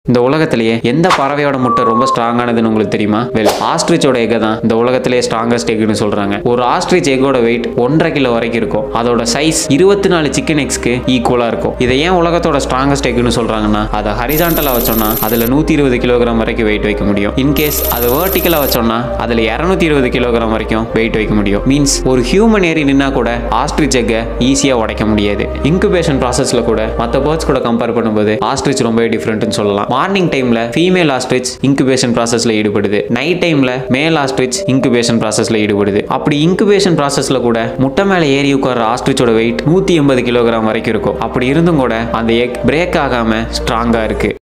இந்த உலகத்திலேயே எந்த பறவையோட முட்டை ரொம்ப ஸ்ட்ராங்கானதுன்னு உங்களுக்கு தெரியுமா வெல் ஆஸ்ட்ரிச்சோட எக்கை தான் இந்த உலகத்திலேயே ஸ்ட்ராங்கஸ்ட் எக்குன்னு சொல்றாங்க ஒரு ஆஸ்ட்ரிச் எக்கோட வெயிட் ஒன்றரை கிலோ வரைக்கும் இருக்கும் அதோட சைஸ் இருபத்தி நாலு சிக்கன் எக்ஸ்க்கு ஈக்குவலா இருக்கும் இதை ஏன் உலகத்தோட ஸ்ட்ராங்கஸ்ட் எக்குன்னு சொல்றாங்கன்னா அதை ஹரிசாண்டலா வச்சோம்னா அதுல நூத்தி இருபது கிலோகிராம் வரைக்கும் வெயிட் வைக்க முடியும் இன்கேஸ் அதை வேர்ட்டிக்கலா வச்சோம்னா அதுல இருநூத்தி இருபது கிலோகிராம் வரைக்கும் வெயிட் வைக்க முடியும் மீன்ஸ் ஒரு ஹியூமன் ஏறி நின்னா கூட ஆஸ்ட்ரிச் எக்கை ஈஸியா உடைக்க முடியாது இன்குபேஷன் ப்ராசஸ்ல கூட மற்ற பேர்ட்ஸ் கூட கம்பேர் பண்ணும்போது ஆஸ்ட்ரிச் ரொம்பவே டிஃப்ரெண்ட்னு சொல்லலாம் மார்னிங் டைம்ல ஃபீமேல் ஆஸ்ட்ரிச் இன்குபேஷன் ப்ராசஸ்ல ஈடுபடுது நைட் டைம்ல மேல் ஆஸ்ட்ரிச் இன்குபேஷன் ப்ராசஸ்ல ஈடுபடுது அப்படி இன்குபேஷன் ப்ராசஸ்ல கூட முட்டை மேல ஏறி உட்கார ஆஸ்ட்ரிச்சோட வெயிட் நூத்தி எண்பது கிலோகிராம் வரைக்கும் இருக்கும் அப்படி இருந்தும் கூட அந்த எக் பிரேக் ஆகாம ஸ்ட்ராங்கா இருக்கு